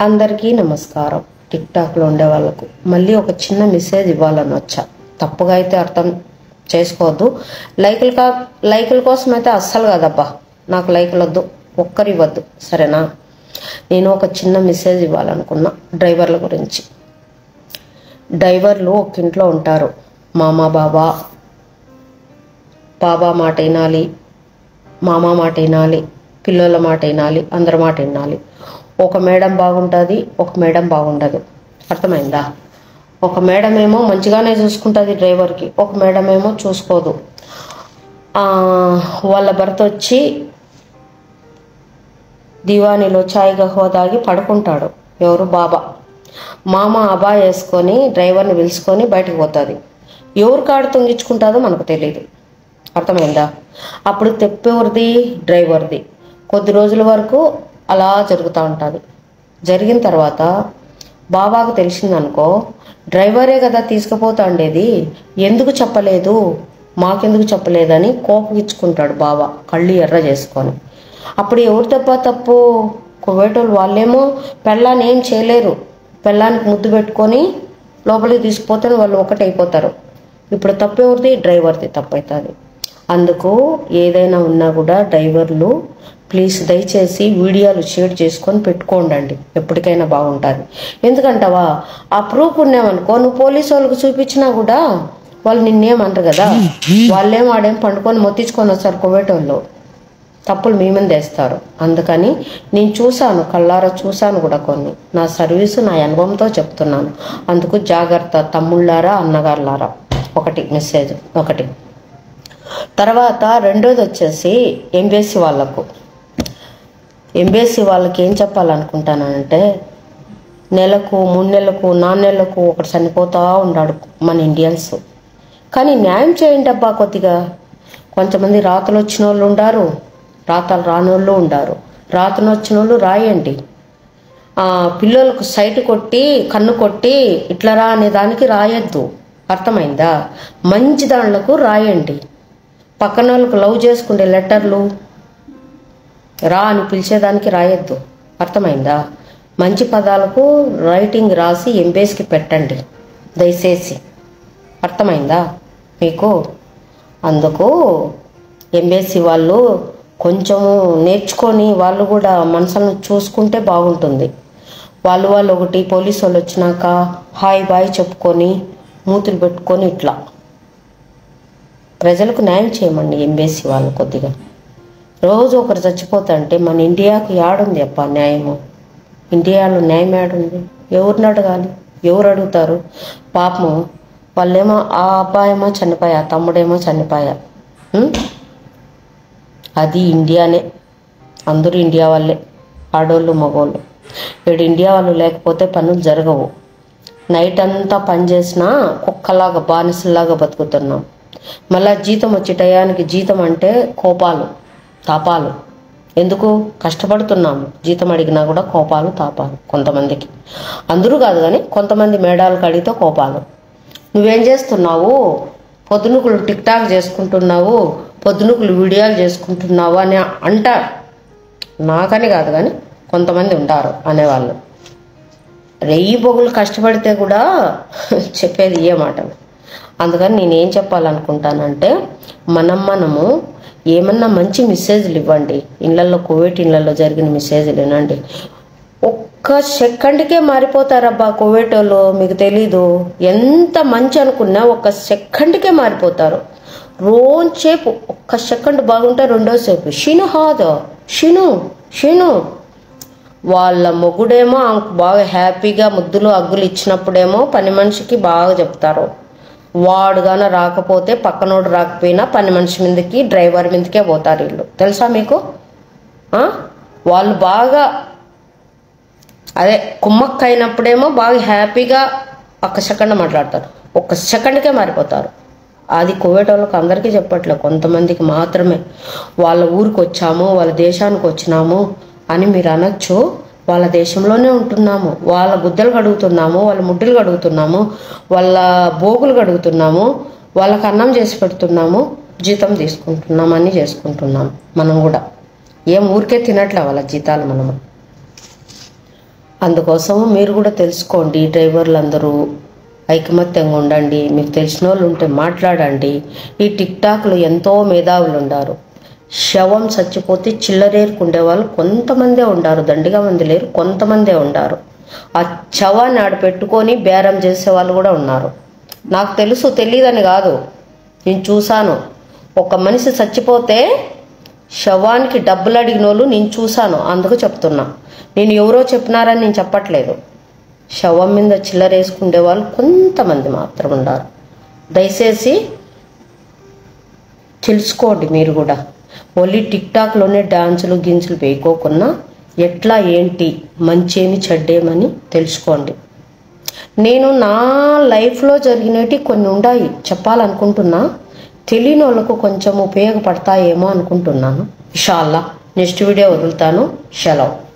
అందరికీ నమస్కారం టిక్ టాక్లో ఉండే వాళ్ళకు మళ్ళీ ఒక చిన్న మెసేజ్ ఇవ్వాలని వచ్చా తప్పుగా అయితే అర్థం చేసుకోవద్దు లైకులు కా లైకుల కోసం అయితే అస్సలు కాదబ్బా నాకు లైకులు వద్దు ఒక్కరు ఇవ్వద్దు సరేనా నేను ఒక చిన్న మెసేజ్ ఇవ్వాలనుకున్నా డ్రైవర్ల గురించి డ్రైవర్లు ఒక ఇంట్లో ఉంటారు మామ బాబా బాబా మాట వినాలి మామ మాట వినాలి పిల్లల మాట వినాలి అందరి మాట వినాలి ఒక మేడం బాగుంటుంది ఒక మేడం బాగుండదు అర్థమైందా ఒక మేడం ఏమో మంచిగానే చూసుకుంటుంది డ్రైవర్కి ఒక మేడం ఏమో చూసుకోదు ఆ, వాళ్ళ భర్త వచ్చి దివానీలో చాయ్ గహ్వ తాగి పడుకుంటాడు ఎవరు బాబా మామ అబా వేసుకొని డ్రైవర్ని పిలుచుకొని బయటకు పోతుంది ఎవరు కాడు తుంగించుకుంటుందో మనకు తెలియదు అర్థమైందా అప్పుడు తెప్పెవరిది డ్రైవర్ది కొద్ది రోజుల వరకు అలా జరుగుతూ ఉంటుంది జరిగిన తర్వాత బాబాకు తెలిసిందనుకో డ్రైవరే కదా తీసుకుపోతా ఉండేది ఎందుకు చెప్పలేదు మాకెందుకు చెప్పలేదని కోపగించుకుంటాడు బాబా కళ్ళు ఎర్ర చేసుకొని అప్పుడు ఎవరు తప్ప తప్పు కువేటోళ్ళు వాళ్ళేమో పెళ్ళాన్ని ఏం చేయలేరు పెళ్ళానికి ముద్దు పెట్టుకొని లోపలికి తీసుకుపోతే వాళ్ళు ఒకటైపోతారు ఇప్పుడు తప్పు ఎవరిది డ్రైవర్ది తప్పు అవుతుంది అందుకు ఏదైనా ఉన్నా కూడా డ్రైవర్లు ప్లీజ్ దయచేసి వీడియోలు షేర్ చేసుకొని పెట్టుకోండి ఎప్పటికైనా బాగుంటుంది ఎందుకంటావా ఆ ప్రూఫ్ ఉన్నామనుకో నువ్వు పోలీసు వాళ్ళకి చూపించినా కూడా వాళ్ళు నిన్నేమనరు కదా వాళ్ళేం వాడేం పండుకొని మొత్తించుకొని వస్తారు కోవేటోళ్ళు తప్పులు మీ మీద వేస్తారు అందుకని నేను చూశాను కళ్ళారా చూశాను కూడా కొన్ని నా సర్వీసు నా అనుభవంతో చెప్తున్నాను అందుకు జాగ్రత్త తమ్ముళ్ళారా అన్నగారులారా ఒకటి మెసేజ్ ఒకటి తర్వాత రెండోది వచ్చేసి ఎంబీఎస్సీ వాళ్ళకు ఎంబీఎస్సీ వాళ్ళకి ఏం చెప్పాలనుకుంటానంటే నెలకు మూడు నెలలకు నాలుగు నెలలకు ఒకటి చనిపోతూ ఉన్నాడు మన ఇండియన్స్ కానీ న్యాయం చేయండి అబ్బా కొద్దిగా కొంతమంది రాతలు వచ్చిన వాళ్ళు ఉండారు రాతలు రాని వాళ్ళు ఉండారు రాతను వచ్చిన వాళ్ళు రాయండి ఆ, పిల్లలకు సైట్ కొట్టి కన్ను కొట్టి ఇట్లా రా అనే దానికి రాయొద్దు అర్థమైందా మంచి దాంట్లకు రాయండి పక్కన వాళ్ళకు లవ్ చేసుకుంటే లెటర్లు రా అని పిలిచేదానికి రాయొద్దు అర్థమైందా మంచి పదాలకు రైటింగ్ రాసి ఎంబేస్కి పెట్టండి దయచేసి అర్థమైందా మీకు అందుకు ఎంబీఎస్సి వాళ్ళు కొంచెము నేర్చుకొని వాళ్ళు కూడా మనసులను చూసుకుంటే బాగుంటుంది వాళ్ళు వాళ్ళు ఒకటి పోలీసు వాళ్ళు వచ్చినాక హాయ్ బాయ్ చెప్పుకొని మూతులు పెట్టుకొని ఇట్లా ప్రజలకు న్యాయం చేయమండి ఎంబీఎస్సి వాళ్ళు కొద్దిగా రోజు ఒకరు చచ్చిపోతుంటే మన ఇండియాకు యాడుంది అప్ప న్యాయము ఇండియాలో న్యాయం యాడుంది ఎవరిని అడగాలి ఎవరు అడుగుతారు పాపము వాళ్ళేమో ఆ అబ్బాయేమో చనిపోయా తమ్ముడేమో చనిపోయా ఉం? అది ఇండియానే అందరూ ఇండియా వాళ్ళే ఆడోళ్ళు మగోళ్ళు ఇక్కడ ఇండియా వాళ్ళు లేకపోతే పనులు జరగవు నైట్ అంతా పని చేసినా కుక్కలాగా బానిసలాగా బతుకుతున్నాం మళ్ళా జీతం వచ్చే టయానికి జీతం అంటే కోపాలు తాపాలు ఎందుకు కష్టపడుతున్నాము జీతం అడిగినా కూడా కోపాలు తాపాలు కొంతమందికి అందరూ కాదు కానీ కొంతమంది మేడాలకు అడిగితే కోపాలు నువ్వేం చేస్తున్నావు పొద్దునుకులు టిక్ టాక్ చేసుకుంటున్నావు పొద్దునుకులు వీడియోలు చేసుకుంటున్నావు అని అంటారు నాకని కాదు కానీ కొంతమంది ఉంటారు అనేవాళ్ళు రెయ్యి బొగులు కష్టపడితే కూడా చెప్పేది ఏ మాటలు అందుకని నేనేం చెప్పాలనుకుంటానంటే మనం మనము ఏమన్నా మంచి మెసేజ్లు ఇవ్వండి ఇళ్ళల్లో కోవిడ్ ఇళ్ళల్లో జరిగిన మెసేజ్లు వినండి ఒక్క సెకండ్కే మారిపోతారబ్బా కోవిడ్ వాళ్ళు మీకు తెలీదు ఎంత మంచి అనుకున్నా ఒక్క సెకండ్కే మారిపోతారు రోజుసేపు ఒక్క సెకండ్ బాగుంటే రెండో సేపు షిను హాదో షిను షిను వాళ్ళ మొగుడేమో ఆమెకు బాగా హ్యాపీగా ముద్దులు అగ్గులు ఇచ్చినప్పుడేమో పని మనిషికి బాగా చెప్తారు వాడు గాన రాకపోతే పక్కనోడు రాకపోయినా పని మనిషి మీదకి డ్రైవర్ మీదకే పోతారు వీళ్ళు తెలుసా మీకు ఆ? వాళ్ళు బాగా అదే కుమ్మక్క అయినప్పుడేమో బాగా హ్యాపీగా ఒక్క సెకండ్ మాట్లాడతారు ఒక్క సెకండ్కే మారిపోతారు అది కోవిడ్ వాళ్ళకి అందరికీ చెప్పట్లే కొంతమందికి మాత్రమే వాళ్ళ ఊరికి వచ్చాము వాళ్ళ దేశానికి వచ్చినాము అని మీరు అనొచ్చు వాళ్ళ దేశంలోనే ఉంటున్నాము వాళ్ళ గుద్దలు కడుగుతున్నాము వాళ్ళ ముడ్డులు కడుగుతున్నాము వాళ్ళ బోగులు కడుగుతున్నాము వాళ్ళకి అన్నం చేసి పెడుతున్నాము జీతం తీసుకుంటున్నాం అన్ని చేసుకుంటున్నాం మనం కూడా ఏం ఊరికే తినట్లే వాళ్ళ జీతాలు మనము అందుకోసం మీరు కూడా తెలుసుకోండి డ్రైవర్లు అందరూ ఐకమత్యంగా ఉండండి మీకు తెలిసిన వాళ్ళు ఉంటే మాట్లాడండి ఈ టిక్ టాక్లో ఎంతో మేధావులు ఉండారు శవం చచ్చిపోతే చిల్లరేరుకుండే వాళ్ళు కొంతమందే ఉండారు దండిగా మంది లేరు కొంతమందే ఉండారు ఆ శవాన్ని ఆడ పెట్టుకొని బేరం చేసే వాళ్ళు కూడా ఉన్నారు నాకు తెలుసు తెలియదని కాదు నేను చూశాను ఒక మనిషి చచ్చిపోతే శవానికి డబ్బులు అడిగిన వాళ్ళు నేను చూశాను అందుకు చెప్తున్నా నేను ఎవరో చెప్పినారని నేను చెప్పట్లేదు శవం మీద చిల్లరేసుకునే వాళ్ళు కొంతమంది మాత్రం ఉన్నారు దయచేసి తెలుసుకోండి మీరు కూడా ఓన్లీ టిక్ టాక్లోనే డాన్సులు గించులు వేయకోకుండా ఎట్లా ఏంటి మంచేమి చెడ్డేమని తెలుసుకోండి నేను నా లైఫ్లో జరిగినవి కొన్ని ఉన్నాయి చెప్పాలనుకుంటున్నా తెలియని వాళ్ళకు కొంచెం ఉపయోగపడతాయేమో అనుకుంటున్నాను ఇషాల్లా నెక్స్ట్ వీడియో వదులుతాను సెలవు